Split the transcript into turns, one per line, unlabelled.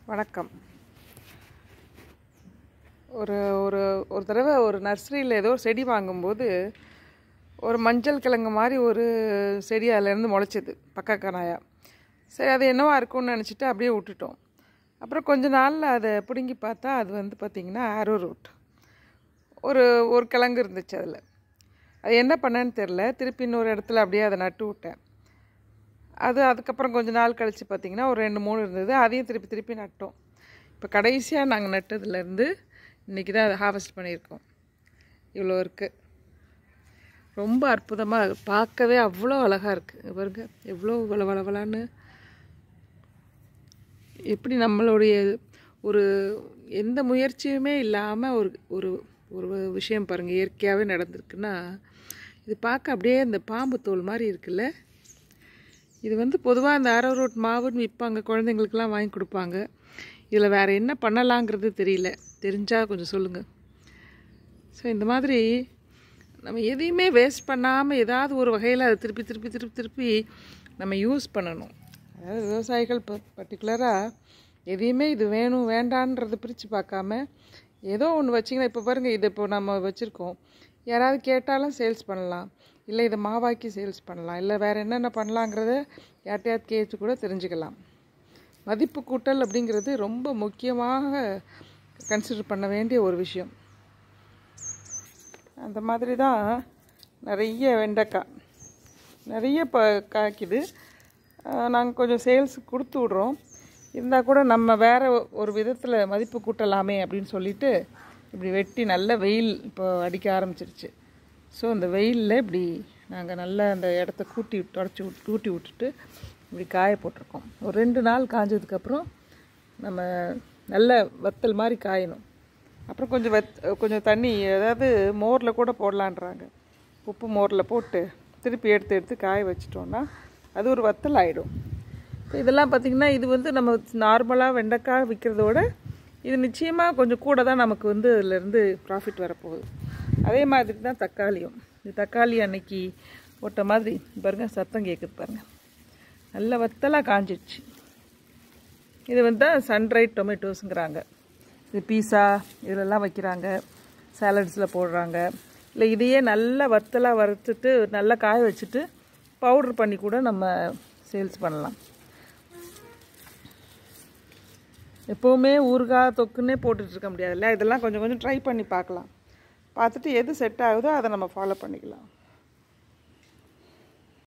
வணக்கம் ஒரு ஒரு ஒரு தடவை ஒரு நர்சரியில் ஏதோ ஒரு செடி வாங்கும்போது ஒரு மஞ்சள் கிழங்கு மாதிரி ஒரு செடி அதுலேருந்து முளைச்சது பக்கக்கனாயா சரி அது என்னவா இருக்கும்னு நினச்சிட்டு அப்படியே விட்டுட்டோம் அப்புறம் கொஞ்ச நாளில் அதை பிடுங்கி பார்த்தா அது வந்து பார்த்திங்கன்னா ஆரோ ரூட் ஒரு ஒரு கிழங்கு இருந்துச்சு அதில் அது என்ன பண்ணேன்னு தெரில திருப்பி இன்னொரு இடத்துல அப்படியே அதை நட்டு விட்டேன் அது அதுக்கப்புறம் கொஞ்ச நாள் கழித்து பார்த்திங்கன்னா ஒரு ரெண்டு மூணு இருந்தது அதையும் திருப்பி திருப்பி நட்டோம் இப்போ கடைசியாக நாங்கள் நட்டதுலேருந்து இன்றைக்கி தான் அதை ஹார்வெஸ்ட் பண்ணியிருக்கோம் இவ்வளோ இருக்குது ரொம்ப அற்புதமாக பார்க்கவே அவ்வளோ அழகாக இருக்குது பாருங்க எவ்வளோ வள வளவலான்னு எப்படி நம்மளுடைய ஒரு எந்த முயற்சியுமே இல்லாமல் ஒரு ஒரு ஒரு விஷயம் பாருங்கள் இயற்கையாகவே நடந்திருக்குன்னா இது பார்க்க அப்படியே இந்த பாம்பு தோல் மாதிரி இருக்குல்ல இது வந்து பொதுவாக இந்த அரவரோட் மாவுன்னு விற்பாங்க குழந்தைங்களுக்கெல்லாம் வாங்கி கொடுப்பாங்க இதில் வேறு என்ன பண்ணலாங்கிறது தெரியல தெரிஞ்சால் கொஞ்சம் சொல்லுங்கள் ஸோ இந்த மாதிரி நம்ம எதையுமே வேஸ்ட் பண்ணாமல் ஏதாவது ஒரு வகையில் அதை திருப்பி திருப்பி திருப்பி திருப்பி நம்ம யூஸ் பண்ணணும் அதாவது விவசாயிகள் ப பர்டிகுலராக எதையுமே இது வேணும் வேண்டான்றதை பிரித்து பார்க்காம ஏதோ ஒன்று வச்சிங்கன்னா இப்போ பாருங்கள் இது இப்போ நம்ம வச்சுருக்கோம் யாராவது கேட்டாலும் சேல்ஸ் பண்ணலாம் இல்லை இதை மாவாக்கி சேல்ஸ் பண்ணலாம் இல்லை வேறு என்னென்ன பண்ணலாங்கிறத யார்ட்டையாவது கேட்டு கூட தெரிஞ்சுக்கலாம் மதிப்பு கூட்டல் அப்படிங்கிறது ரொம்ப முக்கியமாக கன்சிடர் பண்ண வேண்டிய ஒரு விஷயம் அந்த மாதிரி தான் நிறைய வெண்டைக்காய் நிறைய ப காய்க்குது நாங்கள் கொஞ்சம் சேல்ஸ் கொடுத்து விட்றோம் இருந்தால் கூட நம்ம வேறு ஒரு விதத்தில் மதிப்பு கூட்டலாமே அப்படின்னு சொல்லிட்டு இப்படி வெட்டி நல்ல வெயில் இப்போ அடிக்க ஆரம்பிச்சிருச்சு ஸோ இந்த வெயிலில் இப்படி நாங்கள் நல்லா அந்த இடத்த கூட்டி தொடச்சி விட்டு கூட்டி விட்டுட்டு இப்படி காய போட்டிருக்கோம் ஒரு ரெண்டு நாள் காஞ்சதுக்கப்புறம் நம்ம நல்ல வத்தல் மாதிரி காயணும் அப்புறம் கொஞ்சம் வெத் கொஞ்சம் தண்ணி அதாவது மோரில் கூட போடலான்றாங்க உப்பு மோரில் போட்டு திருப்பி எடுத்து எடுத்து காய வச்சிட்டோன்னா அது ஒரு வத்தல் ஆகிடும் இப்போ இதெல்லாம் பார்த்திங்கன்னா இது வந்து நம்ம நார்மலாக வெண்டைக்காய் விற்கிறதோட இது நிச்சயமாக கொஞ்சம் கூட தான் நமக்கு வந்து இதுலேருந்து ப்ராஃபிட் வரப்போகுது அதே மாதிரி தான் தக்காளியும் இந்த தக்காளி அன்னைக்கு போட்ட மாதிரி பாருங்க சத்தம் கேட்குது பாருங்கள் நல்ல வத்தலாக காஞ்சிடுச்சு இது வந்து சன்ரைட் டொமேட்டோஸுங்கிறாங்க இது பீஸா இதிலெல்லாம் வைக்கிறாங்க சாலட்ஸில் போடுறாங்க இல்லை இதையே நல்லா வத்தலாக வறுத்துட்டு நல்லா காய வச்சுட்டு பவுட்ரு பண்ணி கூட நம்ம சேல்ஸ் பண்ணலாம் எப்போவுமே ஊறுகாய் தொக்குன்னே போட்டுட்ருக்க முடியாதுல்ல இதெல்லாம் கொஞ்சம் கொஞ்சம் ட்ரை பண்ணி பார்க்கலாம் பார்த்துட்டு எது செட் ஆகுதோ அதை நம்ம ஃபாலோ பண்ணிக்கலாம்